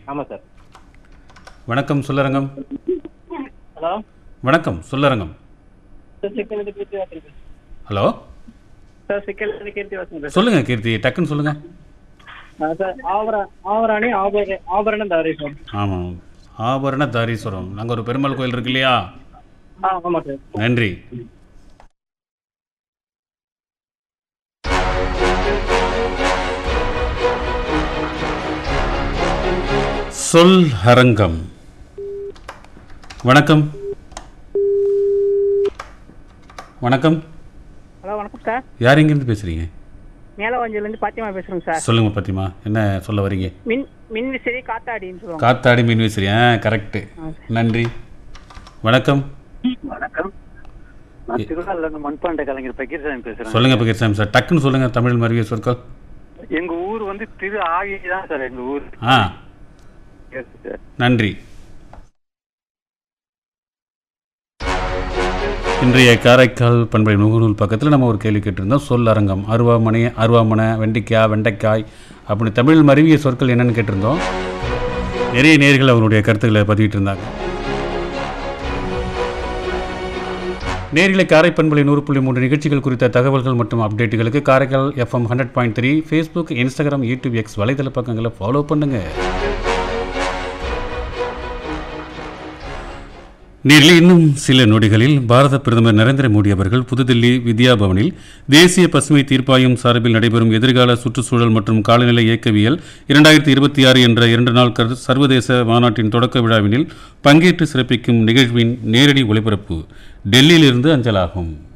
ஆமாம் சார் வணக்கம் சொல்லரங்கம் ஹலோ வணக்கம் சொல்லரங்கம் சார் சிக்கல் கீர்த்தி வாசன் ஹலோ சார் சிக்கல் கீர்த்தி வாசன் சொல்லுங்க கீர்த்தி டக்குன்னு சொல்லுங்க சார் ஆவரா ஆவராணி ஆபர ஆபரணம் தாரி சார் ஆமாம் ஆபரண தாரீஸ்வரம் நாங்கள் ஒரு பெருமாள் கோயில் இருக்கு இல்லையா ஆ ஆமாம் சார் நன்றி சொல் அரங்கம் வணக்கம் வணக்கம் ஹலோ வணக்கம் சார் யார் எங்கேருந்து பேசுறீங்க மேலவாஞ்சிலேருந்து பாத்தியமா பேசுகிறேங்க சார் சொல்லுங்க பத்திமா என்ன சொல்ல வரீங்க மின் மின் விசிறி காத்தாடின்னு சொல்லுவாங்க காத்தாடி மீன் விசிறி ஆ கரெக்டு நன்றி வணக்கம் வணக்கம் நான் திருவாரூர்ல இருந்து மண்பாண்ட கலைஞர் பக்கீர்சாமி பேசுறேன் சொல்லுங்க பகீர்சாமி சார் டக்குன்னு சொல்லுங்க தமிழ் மருவிய சொற்கள் எங்க ஊர் வந்து திரு ஆகி தான் சார் எங்க ஊர் ஆ Yes, sir. நன்றி இன்றைய காரைக்கால் பண்பை முகநூல் பக்கத்தில் நம்ம ஒரு கேள்வி கேட்டிருந்தோம் சொல் அரங்கம் அருவாமனை அருவாமனை வெண்டைக்காய் வெண்டைக்காய் அப்படி தமிழ் மருவிய சொற்கள் என்னன்னு கேட்டிருந்தோம் நிறைய நேர்கள் அவருடைய கருத்துக்களை பதிவிட்டு இருந்தாங்க நேர்களை காரை பண்பலை நூறு புள்ளி மூன்று நிகழ்ச்சிகள் குறித்த தகவல்கள் மற்றும் அப்டேட்டுகளுக்கு Karaikal FM hundred point three Facebook Instagram YouTube X வலைதள பக்கங்களை ஃபாலோ பண்ணுங்க நேரில் இன்னும் சில நொடிகளில் பாரத பிரதமர் நரேந்திர மோடி அவர்கள் புதுதில்லி வித்யா பவனில் தேசிய பசுமை தீர்ப்பாயம் சார்பில் நடைபெறும் எதிர்கால சுற்றுச்சூழல் மற்றும் காலநிலை இயக்கவியல் இரண்டாயிரத்தி இருபத்தி ஆறு என்ற இரண்டு நாள் கரு சர்வதேச மாநாட்டின் தொடக்க விழாவினில் பங்கேற்று சிறப்பிக்கும் நிகழ்வின் நேரடி ஒளிபரப்பு டெல்லியிலிருந்து அஞ்சலாகும்